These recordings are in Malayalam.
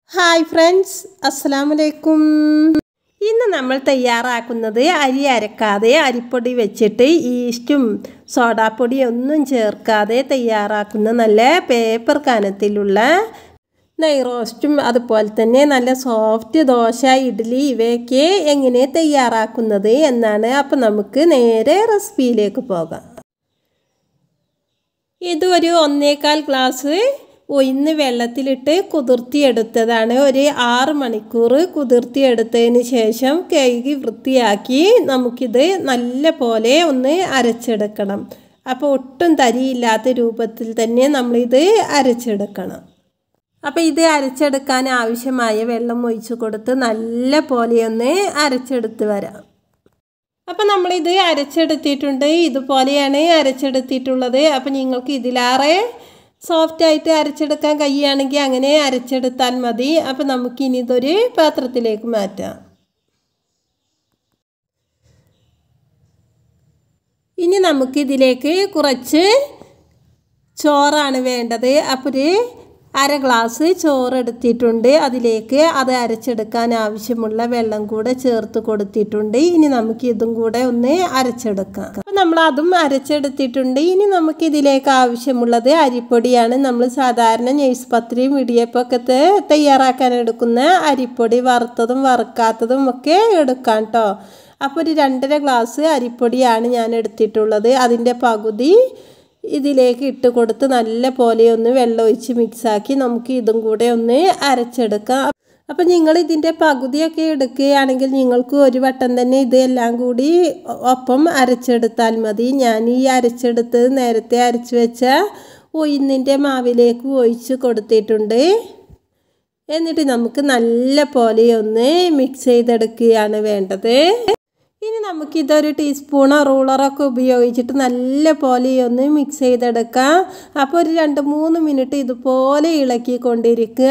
ഹായ് ഫ്രണ്ട്സ് അസ്സാം വലൈക്കും ഇന്ന് നമ്മൾ തയ്യാറാക്കുന്നത് അരി അരക്കാതെ അരിപ്പൊടി വെച്ചിട്ട് ഈസ്റ്റും സോഡാപ്പൊടി ഒന്നും ചേർക്കാതെ തയ്യാറാക്കുന്ന നല്ല പേപ്പർ കനത്തിലുള്ള നെയ് റോസ്റ്റും അതുപോലെ തന്നെ നല്ല സോഫ്റ്റ് ദോശ ഇഡ്ഡലി ഇവയൊക്കെ എങ്ങനെ തയ്യാറാക്കുന്നത് എന്നാണ് അപ്പോൾ നമുക്ക് നേരെ റെസിപ്പിയിലേക്ക് പോകാം ഇത് ഒരു ഒന്നേകാൽ ഗ്ലാസ് ഉയർന്ന് വെള്ളത്തിലിട്ട് കുതിർത്തിയെടുത്തതാണ് ഒരു ആറ് മണിക്കൂർ കുതിർത്തിയെടുത്തതിന് ശേഷം കഴുകി വൃത്തിയാക്കി നമുക്കിത് നല്ല പോലെ ഒന്ന് അരച്ചെടുക്കണം അപ്പോൾ ഒട്ടും തരിയില്ലാത്ത രൂപത്തിൽ തന്നെ നമ്മളിത് അരച്ചെടുക്കണം അപ്പോൾ ഇത് അരച്ചെടുക്കാൻ ആവശ്യമായ വെള്ളം ഒഴിച്ചു കൊടുത്ത് നല്ല പോലെ ഒന്ന് അരച്ചെടുത്ത് വരാം അപ്പം നമ്മളിത് അരച്ചെടുത്തിട്ടുണ്ട് ഇതുപോലെയാണ് അരച്ചെടുത്തിട്ടുള്ളത് അപ്പം നിങ്ങൾക്ക് ഇതിലാറെ സോഫ്റ്റ് ആയിട്ട് അരച്ചെടുക്കാൻ കഴിയുകയാണെങ്കിൽ അങ്ങനെ അരച്ചെടുത്താൽ മതി അപ്പം നമുക്കിനി ഇതൊരു പാത്രത്തിലേക്ക് മാറ്റാം ഇനി നമുക്കിതിലേക്ക് കുറച്ച് ചോറാണ് വേണ്ടത് അപ്പോൾ ഒരു അര ഗ്ലാസ് ചോറെടുത്തിട്ടുണ്ട് അതിലേക്ക് അത് അരച്ചെടുക്കാൻ ആവശ്യമുള്ള വെള്ളം കൂടെ ചേർത്ത് കൊടുത്തിട്ടുണ്ട് ഇനി നമുക്ക് ഇതും കൂടെ ഒന്ന് അരച്ചെടുക്കാം അപ്പം നമ്മൾ അതും അരച്ചെടുത്തിട്ടുണ്ട് ഇനി നമുക്ക് ഇതിലേക്ക് ആവശ്യമുള്ളത് അരിപ്പൊടിയാണ് നമ്മൾ സാധാരണ നെയ്സ് പത്രിയും ഇടിയപ്പൊക്കെ തയ്യാറാക്കാൻ എടുക്കുന്ന അരിപ്പൊടി വറുത്തതും വറുക്കാത്തതും ഒക്കെ എടുക്കാം കേട്ടോ അപ്പോൾ ഒരു രണ്ടര ഗ്ലാസ് അരിപ്പൊടിയാണ് ഞാൻ എടുത്തിട്ടുള്ളത് അതിൻ്റെ പകുതി ഇതിലേക്ക് ഇട്ട് കൊടുത്ത് നല്ല പോലെ ഒന്ന് വെള്ളം ഒഴിച്ച് മിക്സാക്കി നമുക്ക് ഇതും കൂടെ ഒന്ന് അരച്ചെടുക്കാം അപ്പം നിങ്ങൾ ഇതിൻ്റെ പകുതിയൊക്കെ എടുക്കുകയാണെങ്കിൽ നിങ്ങൾക്ക് ഒരു വട്ടം തന്നെ ഇതെല്ലാം കൂടി ഒപ്പം അരച്ചെടുത്താൽ മതി ഞാൻ ഈ അരച്ചെടുത്ത് നേരത്തെ അരച്ച് വെച്ച ഉയിന്നിൻ്റെ മാവിലേക്ക് ഒഴിച്ച് കൊടുത്തിട്ടുണ്ട് എന്നിട്ട് നമുക്ക് നല്ല പോലെ ഒന്ന് മിക്സ് ചെയ്തെടുക്കുകയാണ് വേണ്ടത് ഇനി നമുക്കിതൊരു ടീസ്പൂണോ റൂളറൊക്കെ ഉപയോഗിച്ചിട്ട് നല്ല പോലെ ഒന്ന് മിക്സ് ചെയ്തെടുക്കാം അപ്പോൾ ഒരു രണ്ട് മൂന്ന് മിനിറ്റ് ഇതുപോലെ ഇളക്കിക്കൊണ്ടിരിക്കുക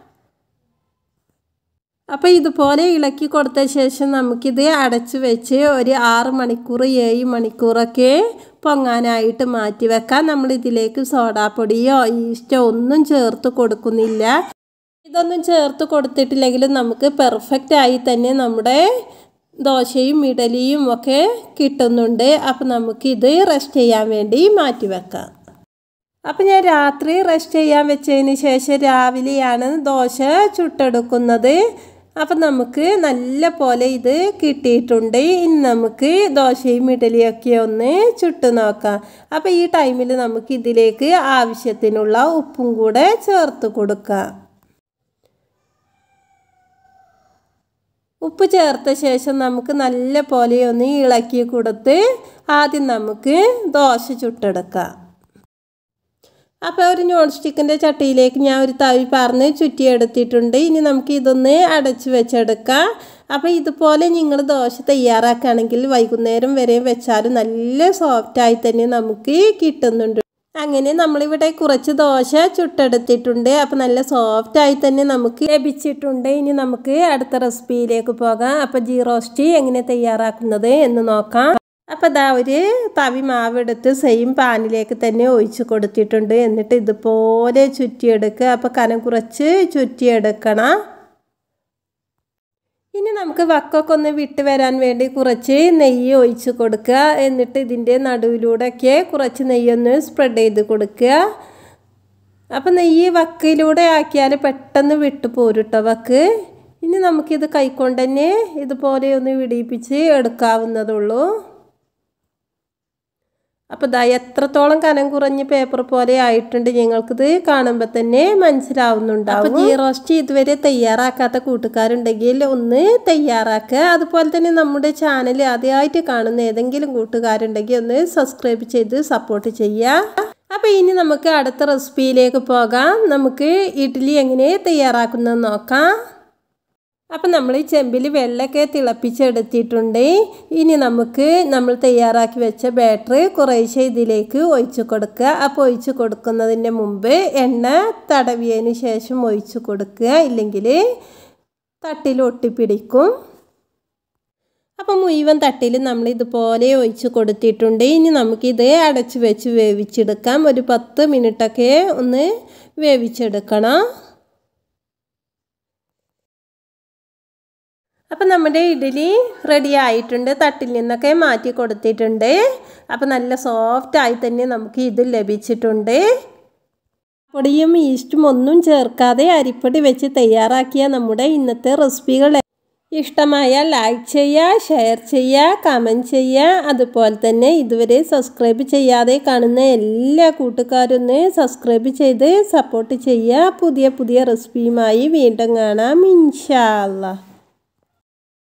അപ്പോൾ ഇതുപോലെ ഇളക്കി കൊടുത്ത ശേഷം നമുക്കിത് അടച്ചു വെച്ച് ഒരു ആറ് മണിക്കൂർ ഏഴ് മണിക്കൂറൊക്കെ പൊങ്ങാനായിട്ട് മാറ്റി വെക്കാം നമ്മൾ ഇതിലേക്ക് സോഡാപ്പൊടിയോ ഈസ്റ്റോ ഒന്നും ചേർത്ത് കൊടുക്കുന്നില്ല ഇതൊന്നും ചേർത്ത് കൊടുത്തിട്ടില്ലെങ്കിലും നമുക്ക് പെർഫെക്റ്റ് ആയി തന്നെ നമ്മുടെ ദോശയും ഇഡലിയും ഒക്കെ കിട്ടുന്നുണ്ട് അപ്പം നമുക്കിത് റെസ്റ്റ് ചെയ്യാൻ വേണ്ടി മാറ്റി വെക്കാം അപ്പം ഞാൻ രാത്രി റെസ്റ്റ് ചെയ്യാൻ വെച്ചതിന് ശേഷം രാവിലെയാണ് ദോശ ചുട്ടെടുക്കുന്നത് അപ്പം നമുക്ക് നല്ല പോലെ ഇത് കിട്ടിയിട്ടുണ്ട് ഇനി നമുക്ക് ദോശയും ഇഡലിയൊക്കെ ഒന്ന് ചുട്ടു നോക്കാം അപ്പം ഈ ടൈമിൽ നമുക്ക് ഇതിലേക്ക് ആവശ്യത്തിനുള്ള ഉപ്പും കൂടെ ചേർത്ത് കൊടുക്കാം ഉപ്പ് ചേർത്ത ശേഷം നമുക്ക് നല്ല പോലെ ഒന്ന് ഇളക്കി കൊടുത്ത് ആദ്യം നമുക്ക് ദോശ ചുട്ടെടുക്കാം അപ്പോൾ ഒരു നോൺ സ്റ്റിക്കിൻ്റെ ചട്ടിയിലേക്ക് ഞാൻ ഒരു തവി പറഞ്ഞ് ചുറ്റിയെടുത്തിട്ടുണ്ട് ഇനി നമുക്ക് ഇതൊന്ന് അടച്ച് വെച്ചെടുക്കാം അപ്പോൾ ഇതുപോലെ നിങ്ങൾ ദോശ തയ്യാറാക്കുകയാണെങ്കിൽ വൈകുന്നേരം വരെ വെച്ചാലും നല്ല സോഫ്റ്റായി തന്നെ നമുക്ക് കിട്ടുന്നുണ്ട് അങ്ങനെ നമ്മളിവിടെ കുറച്ച് ദോശ ചുട്ടെടുത്തിട്ടുണ്ട് അപ്പോൾ നല്ല സോഫ്റ്റായി തന്നെ നമുക്ക് ലഭിച്ചിട്ടുണ്ട് ഇനി നമുക്ക് അടുത്ത റെസിപ്പിയിലേക്ക് പോകാം അപ്പോൾ ജീ റോസ്റ്റ് എങ്ങനെ തയ്യാറാക്കുന്നത് എന്ന് നോക്കാം അപ്പോൾ ഇതാ ഒരു തവി മാവെടുത്ത് സെയിം പാനിലേക്ക് തന്നെ ഒഴിച്ച് കൊടുത്തിട്ടുണ്ട് എന്നിട്ട് ഇതുപോലെ ചുറ്റിയെടുക്കുക അപ്പോൾ കനം കുറച്ച് ചുറ്റിയെടുക്കണം ഇനി നമുക്ക് വക്കൊക്കെ ഒന്ന് വിട്ട് വരാൻ വേണ്ടി കുറച്ച് നെയ്യ് ഒഴിച്ച് കൊടുക്കുക എന്നിട്ട് ഇതിൻ്റെ നടുവിലൂടെയൊക്കെ കുറച്ച് നെയ്യൊന്ന് സ്പ്രെഡ് ചെയ്ത് കൊടുക്കുക അപ്പം നെയ്യ് വക്കിലൂടെ ആക്കിയാൽ പെട്ടെന്ന് വിട്ടു പോരുട്ടോ വക്ക് ഇനി നമുക്കിത് കൈക്കൊണ്ട് തന്നെ ഇതുപോലെ ഒന്ന് വിടിയിപ്പിച്ച് എടുക്കാവുന്നതുള്ളൂ അപ്പോൾ ഇതാ എത്രത്തോളം കനം കുറഞ്ഞ പേപ്പർ പോലെ ആയിട്ടുണ്ട് ഞങ്ങൾക്കിത് കാണുമ്പോൾ തന്നെ മനസ്സിലാവുന്നുണ്ടാവും അപ്പോൾ ജീ റോസ്റ്റ് ഇതുവരെ തയ്യാറാക്കാത്ത കൂട്ടുകാരുണ്ടെങ്കിൽ ഒന്ന് തയ്യാറാക്കുക അതുപോലെ തന്നെ നമ്മുടെ ചാനൽ ആദ്യമായിട്ട് കാണുന്ന ഏതെങ്കിലും കൂട്ടുകാരുണ്ടെങ്കിൽ ഒന്ന് സബ്സ്ക്രൈബ് ചെയ്ത് സപ്പോർട്ട് ചെയ്യുക അപ്പോൾ ഇനി നമുക്ക് അടുത്ത റെസിപ്പിയിലേക്ക് പോകാം നമുക്ക് ഇഡ്ഡലി എങ്ങനെ തയ്യാറാക്കുന്നത് നോക്കാം അപ്പം നമ്മൾ ഈ ചെമ്പിൽ വെള്ളമൊക്കെ തിളപ്പിച്ചെടുത്തിട്ടുണ്ട് ഇനി നമുക്ക് നമ്മൾ തയ്യാറാക്കി വെച്ച ബാറ്റർ കുറേശ്ശെ ഇതിലേക്ക് ഒഴിച്ച് കൊടുക്കുക അപ്പോൾ ഒഴിച്ച് കൊടുക്കുന്നതിൻ്റെ മുമ്പ് എണ്ണ തടവിയതിന് ശേഷം ഒഴിച്ച് കൊടുക്കുക ഇല്ലെങ്കിൽ തട്ടിൽ ഒട്ടിപ്പിടിക്കും അപ്പം മുഴുവൻ തട്ടിൽ നമ്മൾ ഇതുപോലെ ഒഴിച്ച് കൊടുത്തിട്ടുണ്ട് ഇനി നമുക്കിത് അടച്ച് വെച്ച് വേവിച്ചെടുക്കാം ഒരു പത്ത് മിനിറ്റൊക്കെ ഒന്ന് വേവിച്ചെടുക്കണം അപ്പം നമ്മുടെ ഇഡ്ഡലി റെഡി ആയിട്ടുണ്ട് തട്ടിൽ നിന്നൊക്കെ മാറ്റി കൊടുത്തിട്ടുണ്ട് അപ്പം നല്ല സോഫ്റ്റായി തന്നെ നമുക്ക് ഇത് ലഭിച്ചിട്ടുണ്ട് പൊടിയും ഈസ്റ്റും ഒന്നും ചേർക്കാതെ അരിപ്പൊടി വെച്ച് തയ്യാറാക്കിയ നമ്മുടെ ഇന്നത്തെ റെസിപ്പികൾ ഇഷ്ടമായാൽ ലൈക്ക് ചെയ്യുക ഷെയർ ചെയ്യുക കമൻറ്റ് ചെയ്യുക അതുപോലെ തന്നെ ഇതുവരെ സബ്സ്ക്രൈബ് ചെയ്യാതെ കാണുന്ന എല്ലാ കൂട്ടുകാരും സബ്സ്ക്രൈബ് ചെയ്ത് സപ്പോർട്ട് ചെയ്യുക പുതിയ പുതിയ റെസിപ്പിയുമായി വീണ്ടും കാണാം ഇൻഷാ അല്ലാ